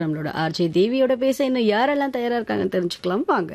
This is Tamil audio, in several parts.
நம்மளோட ஆர்ஜே தேவியோட பேச இன்னும் யாரெல்லாம் தயாரா இருக்காங்கன்னு தெரிஞ்சுக்கலாம் வாங்க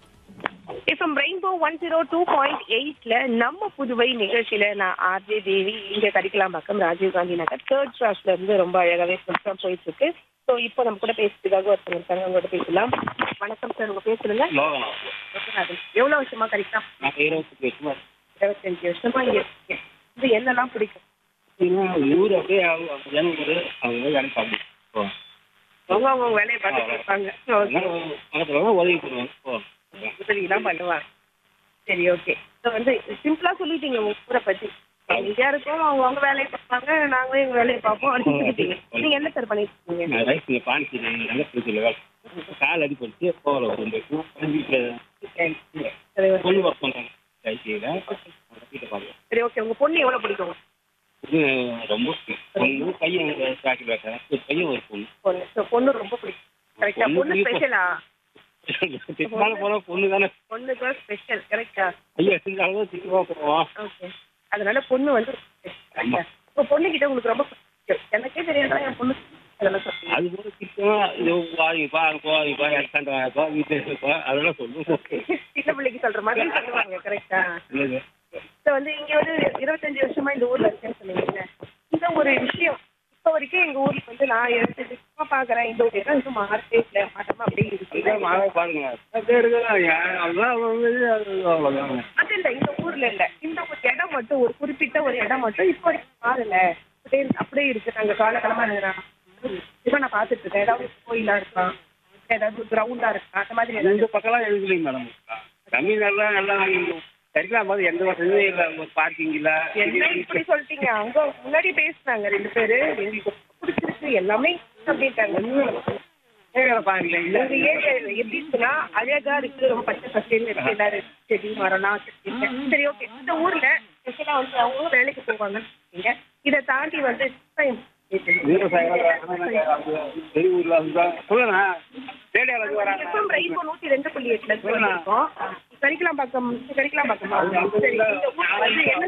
FM rainbow one zero two point எயிட்ல நம்ம புதுவை நிகழ்ச்சியில நான் ஆர்ஜே தேவி இங்க கரிக்கலாம் பக்கம் ராஜீவ் காந்தி நகர் தேர்ட் கிளாஸ்ல இருந்து ரொம்ப அழகாவே ப்ரோக்ராம் போயிட்டு இருக்கு ஸோ இப்போ நம்ம கூட பேசுறதுக்காக ஒருத்தர் இருக்காங்க உங்களோட பேசலாம் வணக்கம் சார் உங்க பேர் சொல்லுங்க லோகனா எவ்வளவு வருஷமா கரிக்கலாம் நான் இருபத்தி வருஷமா இருபத்தஞ்சு வருஷமா இங்க இருக்கீங்க இது என்னெல்லாம் பிடிக்கும் இருக்கீங்க ஊர் அப்படியே அவங்க ஜனங்கள் அவங்க வேலை பார்ப்போம் போவோம் அவங்க அவங்க வேலையை பார்த்துட்டு இருப்பாங்க பக்கத்தில் உதவி பண்ணுவாங்க போவோம் உதவிலாம் பண்ணுவாங்க சரி ஓகே ஸோ வந்து சிம்பிளா சொல்லிட்டீங்க உங்க ஊரை பத்தி எங்கேயா இருக்கோம் அவங்க அவங்க வேலையை பார்ப்பாங்க நாங்களும் எங்க வேலையை பார்ப்போம் அப்படின்னு சொல்லிட்டீங்க நீங்க என்ன சார் பண்ணிட்டு இருக்கீங்க நான் ரைஸ் பாண்டிச்சேரி நல்ல பிடிச்சல வேலை கால் அடிப்படிச்சு போகல ஒரு வீட்டில் சரி பொண்ணு ஒர்க் பண்ணுறாங்க ரைஸியில் வீட்டை பார்க்கலாம் சரி ஓகே உங்க பொண்ணு எவ்வளவு பிடிக்கும் இது ரொம்ப பிடிக்கும். பொண்ணு பையன் சாக்கி பேசுகிறேன் ஒரு பையன் ஒரு பொண்ணு பொண்ணு So, பொண்ணு ரொம்ப பிடிக்கும் கரெக்டா பொண்ணு பொண்ணு பிடிக்கும். ஸ்பெஷலா திட்டமாக போனால் பொண்ணு தானே பொண்ணு தான் ஸ்பெஷல் கரெக்டா பையன் செஞ்சாலும் திட்டமாக போவோம் ஓகே அதனால பொண்ணு வந்து ஆமா. இப்போ பொண்ணு கிட்ட உங்களுக்கு ரொம்ப பிடிக்கும் எனக்கே தெரியாதா என் பொண்ணு அதெல்லாம் சொல்றீங்க அது போல திட்டமாக இது வாங்கிப்பா அங்கே வாங்கிப்பா எக்ஸ்டாண்ட் வாங்கிப்பா வீட்டில் இருப்பா அதெல்லாம் சொல்லுவோம் சின்ன பிள்ளைக்கு சொல்ற மாதிரி சொல்லுவாங்க கரெக்டா இல்லைங்க ஸோ வந்து இங்க வந்து இருபத்தஞ்சு வருஷமா இந்த ஊர்ல இருக்கேன்னு சொன்னீங்கல்ல இந்த ஒரு விஷயம் இப்போ வரைக்கும் எங்க ஊர்ல வந்து நான் இருபத்தஞ்சு வருஷமா பாக்குறேன் இந்த ஒரு இடம் இன்னும் மாறவே இல்லை மாட்டமா அப்படியே இருக்கு இதான் மாலை பாருங்க அது இருக்குதான் அதான் வந்து அது அவ்வளோதாங்க அது இல்ல இந்த ஊர்ல இல்ல இந்த ஒரு இடம் மட்டும் ஒரு குறிப்பிட்ட ஒரு இடம் மட்டும் இப்போ வரைக்கும் மாறல அப்படியே அப்படியே இருக்கு நாங்க காலகாலமா இருக்கிறோம் இப்போ நான் பாத்துட்டு இருக்கேன் ஏதாவது கோயிலா இருக்கலாம் ஏதாவது கிரவுண்டா இருக்கா அந்த மாதிரி ஏதாவது இந்த பக்கம்லாம் எதுலையும் மேடம் தமிழ்நாடுலாம் எல்லாம் சரிக்கலாம் போது எந்த வசதியும் இல்லை பார்க்கிங் இல்லை என்ன இப்படி சொல்லிட்டீங்க அவங்க முன்னாடி பேசுனாங்க ரெண்டு பேரு எங்களுக்கு ரொம்ப பிடிச்சிருக்கு எல்லாமே அப்படின்ட்டாங்க பாருங்களேன் உங்க இல்லை ஏரியா எப்படி இருக்குன்னா அழகா இருக்கு ரொம்ப பச்சை பசேல்னு இருக்கு எல்லாரும் செடி மரம்லாம் வச்சிருக்கீங்க சரி ஓகே இந்த ஊர்ல ஸ்பெஷலா வந்து அவங்க வேலைக்கு போவாங்கன்னு சொன்னீங்க இதை தாண்டி வந்து விவசாயம் வெளியூரில் வந்து சொல்லுண்ணா ரேடியோவில் வராங்க FM ரெயின்போ நூத்தி ரெண்டு புள்ளி எட்டுல இருந்து இருக்கோம் கரிக்கலாம் பக்கம் கரிக்கலாம் பக்கமா சரி இந்த ஊர்ல வந்து என்ன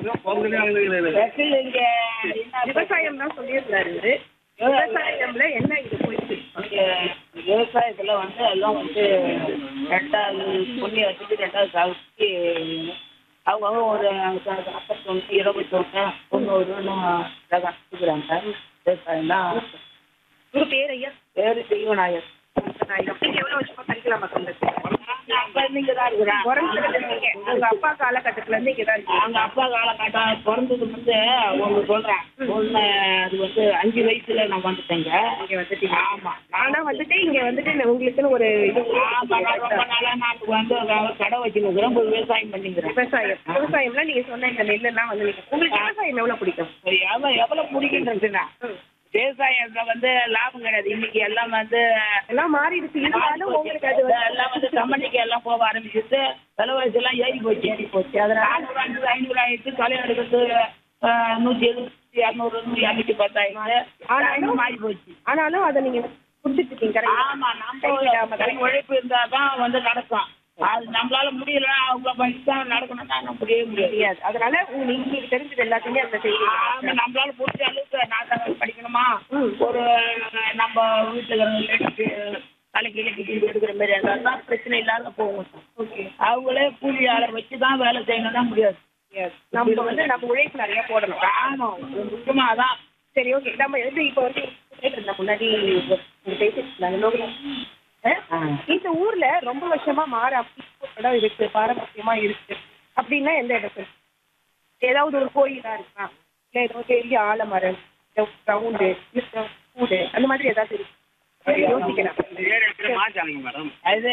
ஸ்பெஷல் இங்க விவசாயம் தான் சொல்லியிருந்தாரு இவரு. விவசாயம்ல என்ன இது போயிட்டு இருக்கு? விவசாயத்துல வந்து எல்லாம் வந்து ரெண்டாவது புண்ணிய வச்சுட்டு ரெண்டாவது சாகுபடி அவங்கவுங்க ஒரு ஐம்பத்தொன்று இருபத்தொன்று தொண்ணூறுன்னு ரகம் வச்சுக்கிறாங்க விவசாயம் தான் உங்க பேர் ஐயா பேரு தெய்வநாயர் நீங்க எவ்வளவு வருஷமா கரிக்கலாம் பக்கம் இருக்கு அப்பா இங்க தான் இருக்கிறேன் பிறந்ததுல இருந்து உங்க அப்பா காலகட்டத்துல இருந்து இங்கதான் இருக்கீங்க அவங்க அப்பா காலகட்டம் பிறந்தது வந்து ஒன்று சொல்றேன் ஒன்று அது வந்து அஞ்சு வயசுல நான் வந்துட்டேங்க இங்க வந்துட்டீங்க ஆமா ஆனா வந்துட்டு இங்க வந்துட்டு உங்களுக்குன்னு ஒரு இது ஆமா நான் ரொம்ப நாளா நான் வந்து கடை வச்சுருக்கிறேன் போய் விவசாயம் பண்ணிக்கிறேன் விவசாயம் விவசாயம்ல நீங்க சொன்ன இந்த நெல் எல்லாம் வந்து நீங்க உங்களுக்கு விவசாயம் எவ்வளவு பிடிக்கும் எவ்வளோ எவ்வளோ பிடிக்குன்றதுன்னா விவசாயத்துல வந்து லாபம் கிடையாது இன்னைக்கு எல்லாம் வந்து எல்லாம் மாறிடுச்சு இருந்தாலும் உங்களுக்கு அது வந்து எல்லாம் வந்து கம்பெனிக்கு எல்லாம் போக ஆரம்பிச்சிட்டு விலைவாசி எல்லாம் ஏறி போச்சு ஏறி போச்சு அதனால நானூறு ஐநூறு ஐநூறு ஆயிடுச்சு தொலை எடுக்கிறது ஆஹ், நூற்றி எழுபத்தி இரநூறு இரநூத்தி பத்தாயிரம் ஆனாலும் மாறி போச்சு ஆனாலும் அதை நீங்க புடிச்சிட்டு இருக்கீங்க correct ஆ? ஆமா நம்ம கை உழைப்பு இருந்தா தான் வந்து நடக்கும் அது நம்மளால முடியல அவங்க படிச்சு தான் நடக்கணும்னா நம்ம முடியவே முடியாது முடியாது அதனால உங்க- நீங்க உங்களுக்கு தெரிஞ்சது எல்லாத்தையுமே அந்த செய்வீங்க ஆமா, நம்மளால முடிஞ்ச அளவுக்கு நாட்டாங்க படிக்கணுமா ஒரு நம்ம வீட்டுல இருக்கிறவங்களுக்கு தலைக்கு கீழே எடுக்கிற மாதிரி இருந்தால் தான் பிரச்சனை இல்லாத போகும் ஓகே அவங்களே கூலி ஆளை வச்சு தான் வேலை செய்யணும்னா முடியாது நம்ம வந்து நம்ம உழைப்பு நிறைய போடணும் ஆமா முக்கியமா அதான் சரி ஓகே நம்ம வந்து இப்போ வந்து கேட்டு இருந்தேன் முன்னாடி நீங்க பேசிட்டு இருந்தாங்க லோகநாத். அஹ், இந்த ஊர்ல ரொம்ப வருஷமா மாற அப்படி ஒரு இடம் இருக்கு பாரம்பரியமா இருக்கு அப்படின்னா எந்த இடத்துல ஏதாவது ஒரு கோயிலா இருக்கா இல்ல ஏதோ பெரிய ஆலமரம் கிரவுண்டு கூடு அந்த மாதிரி ஏதாவது இருக்கு யோசிக்கலாம் மாச்சாலிங்க மேடம் அது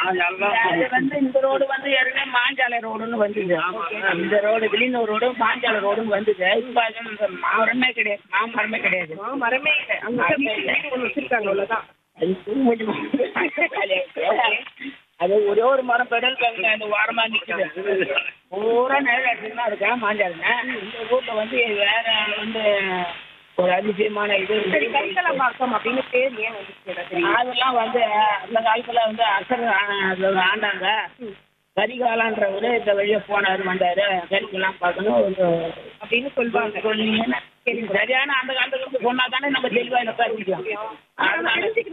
அது வந்து இந்த ரோடு வந்து ஏற்கனவே மாஞ்சாலை ரோடுன்னு வந்தது இந்த ரோடு வில்லியனூர் ரோடு மாஞ்சாலை ரோடுன்னு வந்தது இப்போ அது இந்த மரமே கிடையாது மாமரமே கிடையாது ஆ, மரமே இல்லை அங்க வீடு ஒன்று வச்சிருக்காங்க அவ்வளவுதான் அது தூங்குது. அது ஒரே ஒரு மரம் பெடல் பேங்க் அந்த வாரமா நிக்குது பூரா நேரம் அடிச்சுதான் இருக்கேன் மாஞ்சாலுங்க இந்த ஊர்ல வந்து வேற வந்து ஒரு அதிசயமான இது சரி கரிக்கலம்பாக்கம் அப்படின்னு பேர் ஏன் வந்துச்சு எனக்கு தெரியும் அதெல்லாம் வந்து அந்த காலத்துல வந்து அசர் ஆ- ஆண்டாங்க கரிகாலான்றவரு இந்த வழியா போனாரு வந்தாரு கரிக்கெல்லாம் பார்க்கணும் ஒரு அப்படின்னு சொல்லுவாங்க சொன்னீங்கன்னா இது சரியான அந்த காலத்துக்கு சொன்னா தானே நம்ம தெளிவா இதை தெரிஞ்சுக்கலாம் அதனால